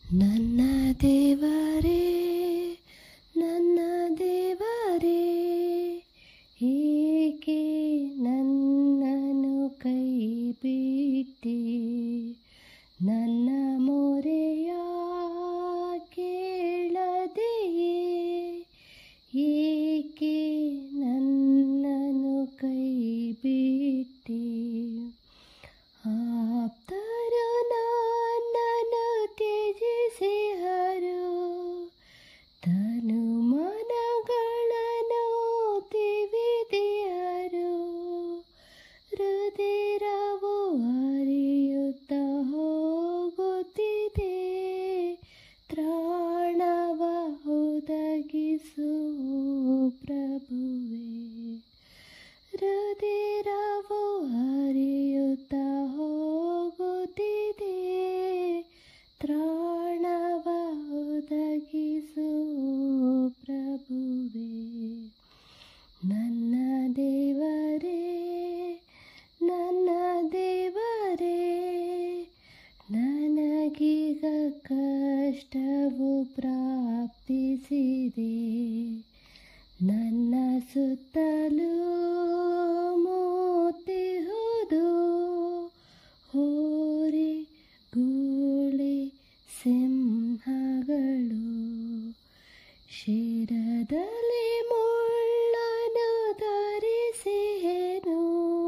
ನನ್ನ ದೇವರೇ ನನ್ನ ದೇವರೇ ಏಕೆ ನನ್ನನ್ನು ಕೈ ಬಿಟ್ಟೆ ನನ್ನ ಮೊರೆಯ ಕೇಳದೆಯೇ ಏಕೆ ನನ್ನನ್ನು ಕೈ ಬಿಟ್ಟೆ ಆಪ್ತರು ನನ್ನನ್ನು ತ್ಯಜಿಸಿಹರು ತನು ಮನಗಳನ್ನು ತಿವಿದಿಹರು ಹೃದಯವು ಹರಿಯುತ್ತ ಹೋಗುತ್ತಿದೆ ತ್ರಾಣವ ಒದಗಿಸು ಪ್ರಭುವೇ ಹೃದಯವು ಹರಿಯುತ್ತ ಹೋಗುತ್ತಿದೆ ತ್ರಾಣವ ಒದಗಿಸು ಪ್ರಭುವೇ ನನ್ನ ದೇವರೇ ನನ್ನ ದೇವರೇ ನನಗೀಗ ಕಷ್ಟವು ಪ್ರಾಪ್ತಿಸಿದೆ ನನ್ನ ಸುತ್ತಲೂ ಮೋತಿಹುದು ಹೋರಿ ಗೂಳಿ ಸಿಂಹಗಳು ಶಿರದಲ್ಲಿ ಮುಳ್ಳನು ಧರಿಸಿಹೆನು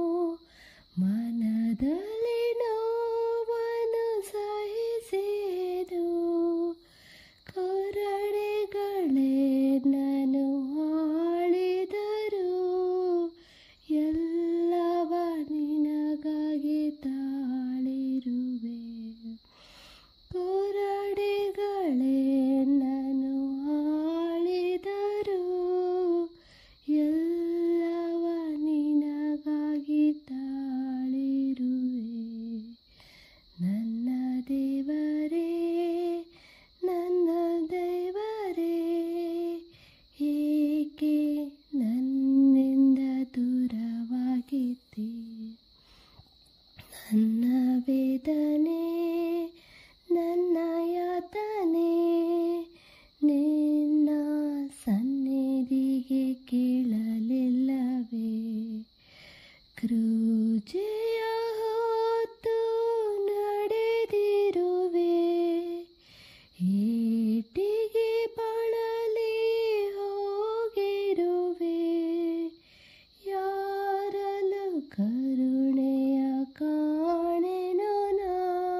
ಮನದಲ್ಲಿ ನೋವನ್ನು ಸಹಿಸಿಹೆನು ಕೊರಡೆಗಳೇ ನಾನು ಆಳಿದರು ಎಲ್ಲವ ನಿನಗಾಗಿ ತಾಳಿರುವೆ ಕೊರಡೆಗಳೇ ನಾನು ಆಳಿದರು ಎಲ್ಲವ ನಿನಗಾಗಿ ತಾಳಿರುವೆ ನನ್ನ ದೇವರೇ ನನ್ನ ದೇವರೇ ಏಕೆ ನನ್ನಿಂದ ದೂರವಾಗಿದ್ದೆ ನನ್ನ ವೇದನೆ ನನ್ನ ಯಾತನೆ ನಿನ್ನ ಸನ್ನಿಧಿಗೆ ಕೇಳಲಿಲ್ಲವೇ ಕ್ರೂಜೆಯ ಹೊತ್ತು ನಡೆದಿರುವೆ ಏಟಿಗೆ ಬಳಲಿ ಹೋಗಿರುವೆ ಯಾರಲು ಕರುಣೆಯ ಕಾಣೆನು ನಾ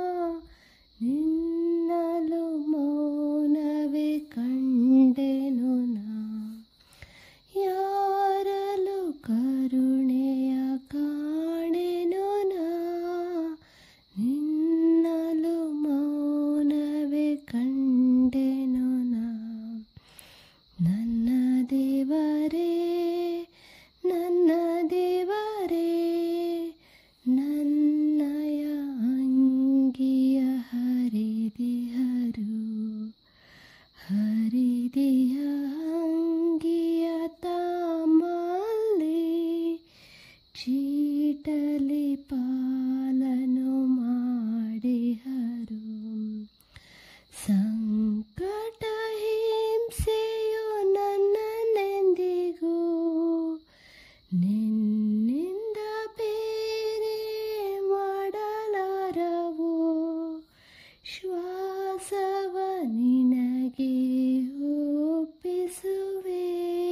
ನಿನ್ನಲು ಮೌನವೇ ಕಂಡೆನು ನಾ ಯಾರಲು ಕರುಣೆಯ ಕಾಣೆನು ನಾ ನಿನ್ನಲು ಮೌನವೇ ಕಂಡೆನು ನಾ ನನ್ನ ದೇವರೇ ನನ್ನ ದೇವರೇ ನನ್ನಯ ಅಂಗಿಯ ಹರಿದಿಹರು ಹರಿದಿಯ ಅಂಗಿಯ ತಾಮಲ್ಲಿ ಚೀಟಲಿ ಪಾಲನು ಮಾಡಿಹರು ಸಂಕಟ ಹಿಂಸೆಯು ನನ್ನನೆಂದಿಗೂ ನಿನ್ನಿಂದ ಬೇರೆ ಮಾಡಲಾರವು ಶ್ವಾಸವ ನಿನಗೆ ಒಪ್ಪಿಸುವೆ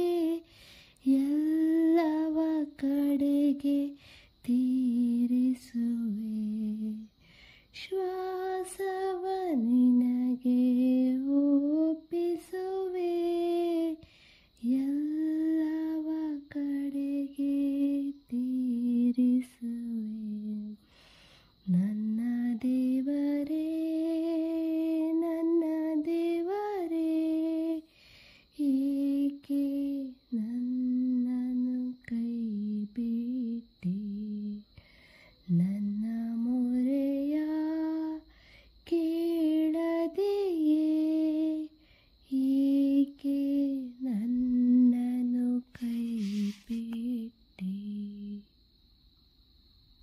ಎಲ್ಲವ ಕಡೆಗೆ ತೀರಿಸುವೆ ಶ್ವಾಸ